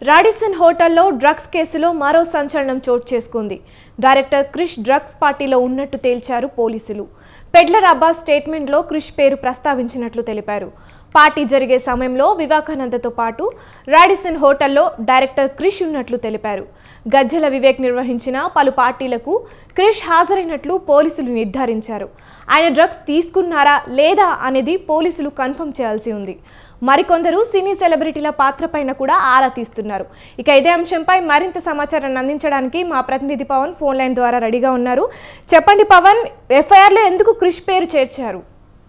Radisson హోటల్లో drugs కేసులో మరో సంచలనం చోటు చేసుకుంది డైరెక్టర్ క్రిష్ డ్రగ్స్ పార్టీలో ఉన్నట్టు తేల్చారు పోలీసులు పెడ్లర్ అబ్బాస్ స్టేట్మెంట్లో క్రిష్ పేరు ప్రస్తావించినట్లు తెలిపారు పార్టీ జరిగే సమయంలో వివేకానందతో పాటు రాడిసన్ హోటల్లో డైరెక్టర్ క్రిష్ ఉన్నట్లు తెలిపారు గజ్జల వివేక్ నిర్వహించిన పలు పార్టీలకు క్రిష్ హాజరైనట్లు పోలీసులు నిర్ధారించారు ఆయన డ్రగ్స్ తీసుకున్నారా లేదా అనేది పోలీసులు కన్ఫర్మ్ చేయాల్సి ఉంది మరికొందరు సినీ సెలబ్రిటీల పాత్రపైన కూడా ఆరా తీస్తున్నారు ఇక ఇదే అంశంపై మరింత సమాచారాన్ని అందించడానికి మా ప్రతినిధి పవన్ ఫోన్ లైన్ ద్వారా రెడీగా ఉన్నారు చెప్పండి పవన్ ఎఫ్ఐఆర్లో ఎందుకు క్రిష్ పేరు చేర్చారు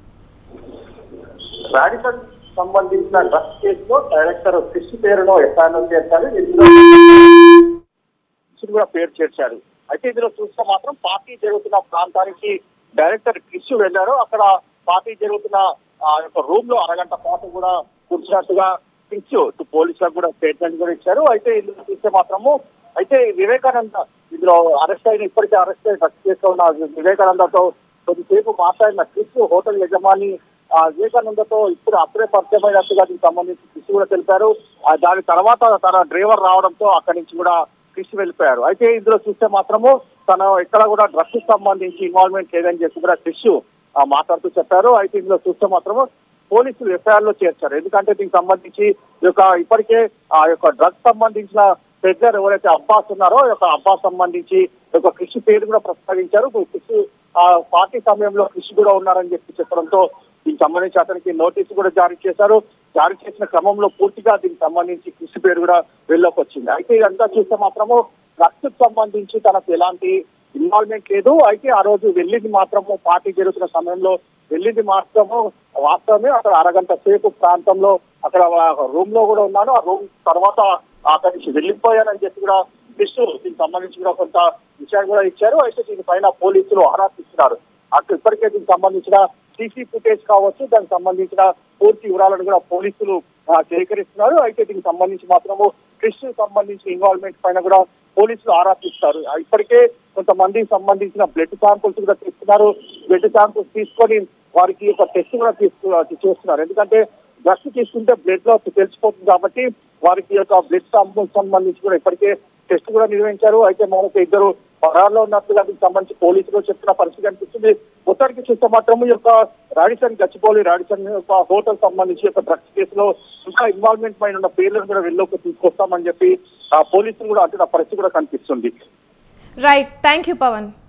రాడిసన్ సంబంధించిన డ్రగ్స్ కేసులో డైరెక్టర్ క్రిష్ పేరును ఎఫ్ఐఆర్ చేశారు ఇందులో క్రిష్ కూడా పేరు చేర్చారు అయితే ఇందులో చూస్తే మాత్రం పార్టీ జరుగుతున్న ప్రాంతానికి డైరెక్టర్ క్రిష్ వెళ్ళారు అక్కడ పార్టీ జరుగుతున్న ఆ యొక్క రూమ్ లో అరగంట పాటు కూడా కూర్చున్నట్టుగా క్రిష్ ఇటు పోలీసులకు కూడా స్టేట్మెంట్ కూడా ఇచ్చారు అయితే ఇందులో చూస్తే మాత్రము అయితే వివేకానంద ఇందులో అరెస్ట్ అయిన ఇప్పటికే అరెస్ట్ అయిన డ్రగ్స్ కేసులో ఉన్న వివేకానందతో కొద్దిసేపు మాట్లాడిన క్రిష్ హోటల్ యజమాని ఆ వివేకానందతో ఇప్పుడు అప్పుడే పరిచయమైనట్టుగా దీనికి సంబంధించి కృషి కూడా తెలిపారు ఆ దాని తర్వాత తన డ్రైవర్ రావడంతో అక్కడి నుంచి కూడా కృషి వెళ్ళిపోయారు అయితే ఇందులో చూస్తే మాత్రము తను ఎక్కడ కూడా డ్రగ్స్ సంబంధించి ఇన్వాల్వ్మెంట్ లేదని చెప్పి కూడా కృషి మాట్లాడుతూ చెప్పారు అయితే ఇందులో చూస్తే మాత్రము పోలీసులు ఎఫ్ఐఆర్ లో చేర్చారు ఎందుకంటే దీనికి సంబంధించి ఈ యొక్క ఇప్పటికే ఆ యొక్క డ్రగ్స్ సంబంధించిన పెద్దలు ఎవరైతే అబ్బాస్ ఉన్నారో ఈ యొక్క అబ్బాస్ సంబంధించి ఈ యొక్క కృషి పేరు కూడా ప్రస్తావించారు కృషి ఆ పార్టీ సమయంలో కృషి కూడా ఉన్నారని చెప్పి చెప్పడంతో దీనికి సంబంధించి అతనికి నోటీసు కూడా జారీ చేశారు జారీ చేసిన క్రమంలో పూర్తిగా దీనికి సంబంధించి కృషి పేరు కూడా వెళ్ళలోకి వచ్చింది అయితే ఇదంతా చూస్తే మాత్రము డ్రగ్స్ సంబంధించి తనకు ఎలాంటి ఇన్వాల్వ్మెంట్ లేదు అయితే ఆ రోజు వెళ్ళింది మాత్రము పార్టీ జరుగుతున్న సమయంలో వెళ్ళింది మాత్రము వాస్తవమే అక్కడ అరగంట సేపు ప్రాంతంలో అక్కడ రూమ్ లో కూడా ఉన్నాను ఆ రూమ్ తర్వాత అక్కడి నుంచి వెళ్ళిపోయానని చెప్పి కూడా క్రిష్ దీనికి సంబంధించి కూడా కొంత విషయాలు కూడా ఇచ్చారు అయితే దీనిపైన పోలీసులు ఆరా తీస్తున్నారు అటు ఇప్పటికే దీనికి సంబంధించిన సీసీ ఫుటేజ్ కావచ్చు దానికి సంబంధించిన పూర్తి వివరాలను కూడా పోలీసులు ఆ, సేకరిస్తున్నారు అయితే దీనికి సంబంధించి మాత్రము క్రిష్ సంబంధించిన ఇన్వాల్వ్మెంట్ పైన కూడా పోలీసులు ఆరా తీస్తారు ఆ, ఇప్పటికే కొంతమందికి సంబంధించిన బ్లడ్ శాంపుల్స్ కూడా తీసుకున్నారు బ్లడ్ శాంపుల్స్ తీసుకొని వారికి ఒక టెస్ట్ కూడా తీసుకు చేస్తున్నారు ఎందుకంటే డ్రగ్స్ తీసుకుంటే బ్లడ్ లో తెలిసిపోతుంది కాబట్టి వారికి యొక్క బ్లడ్ శాంపుల్స్ సంబంధించి కూడా ఇప్పటికే టెస్ట్ కూడా నిర్వహించారు అయితే మనకు ఇద్దరు పరాల్లో ఉన్నట్టుగా దీనికి సంబంధించి పోలీసులు చెప్తున్న పరిస్థితి కనిపిస్తుంది మొత్తానికి చూస్తే మాత్రం ఈ యొక్క రాడిసన్ గచ్చిపోలి రాడిసన్ యొక్క హోటల్ సంబంధించి యొక్క డ్రగ్స్ కేసులో ఇంకా ఇన్వాల్వ్మెంట్ పైన ఉన్న పేర్లను కూడా వెళ్ళలోకి తీసుకొస్తామని చెప్పి ఆ పోలీసులు కూడా అంటున్న పరిస్థితి కూడా కనిపిస్తుంది రైట్ థ్యాంక్ యూ పవన్